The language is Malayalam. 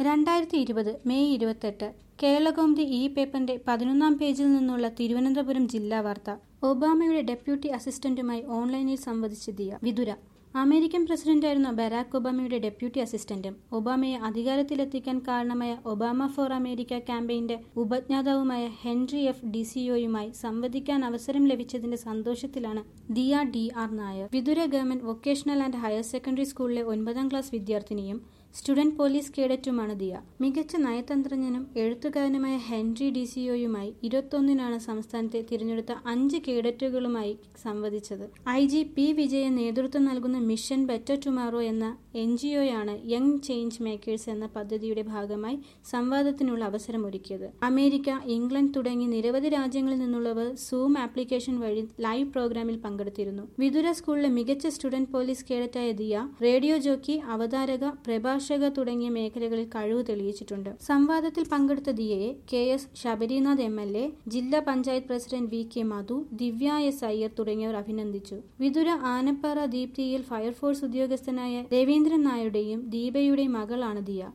രണ്ടായിരത്തി ഇരുപത് മെയ് ഇരുപത്തെട്ട് കേരളകൗമുദി ഇ പേപ്പറിന്റെ പതിനൊന്നാം പേജിൽ നിന്നുള്ള തിരുവനന്തപുരം ജില്ലാ വാർത്ത ഒബാമയുടെ ഡെപ്യൂട്ടി അസിസ്റ്റന്റുമായി ഓൺലൈനിൽ സംവദിച്ച് ദിയ വിതുര അമേരിക്കൻ പ്രസിഡന്റായിരുന്ന ബരാക് ഒബാമയുടെ ഡെപ്യൂട്ടി അസിസ്റ്റന്റും ഒബാമയെ അധികാരത്തിലെത്തിക്കാൻ കാരണമായ ഒബാമ ഫോർ അമേരിക്ക ക്യാമ്പയിന്റെ ഉപജ്ഞാതാവുമായ ഹെൻറി എഫ് ഡിസിഒയുമായി സംവദിക്കാൻ അവസരം ലഭിച്ചതിന്റെ സന്തോഷത്തിലാണ് Diya D R Nair Vithura government vocational and higher secondary സ്കൂളിലെ ഒൻപതാം ക്ലാസ് വിദ്യാർത്ഥിനിയും സ്റ്റുഡന്റ് പോലീസ് കേഡറ്റുമാണ് ദിയ മികച്ച നയതന്ത്രജ്ഞനും എഴുത്തുകാരനുമായ ഹെൻറി ഡിസിഒയുമായി ഇരുപത്തൊന്നിനാണ് സംസ്ഥാനത്തെ തിരഞ്ഞെടുത്ത അഞ്ച് കേഡറ്റുകളുമായി സംവദിച്ചത് ഐ ജി പി വിജയൻ നേതൃത്വം നൽകുന്ന മിഷൻ ബെറ്റർ ടുമാറോ എന്ന എൻ ജി ഒയാണ് യങ് ചേഞ്ച് മേക്കേഴ്സ് എന്ന പദ്ധതിയുടെ ഭാഗമായി സംവാദത്തിനുള്ള അവസരമൊരുക്കിയത് അമേരിക്ക ഇംഗ്ലണ്ട് തുടങ്ങി നിരവധി രാജ്യങ്ങളിൽ നിന്നുള്ളവർ സൂം ആപ്ലിക്കേഷൻ വഴി ലൈവ് പ്രോഗ്രാമിൽ പങ്കെടുത്തിരുന്നു വിതുര സ്കൂളിലെ മികച്ച സ്റ്റുഡന്റ് പോലീസ് കേഡറ്റായ ദിയ റേഡിയോ ജോക്കി അവതാരക പ്രഭാഷക തുടങ്ങിയ മേഖലകളിൽ കഴിവ് തെളിയിച്ചിട്ടുണ്ട് സംവാദത്തിൽ പങ്കെടുത്ത ദിയയെ K S Sabarinath M L A ജില്ലാ panchayat president V K Madhu Divya S Iyer തുടങ്ങിയവർ അഭിനന്ദിച്ചു വിതുര ആനപ്പാറ ദീപ്തിയിൽ ഫയർഫോഴ്സ് ഉദ്യോഗസ്ഥനായ രവീന്ദ്രൻ നായരുടെയും ദീപയുടെയും മകളാണ് ദിയ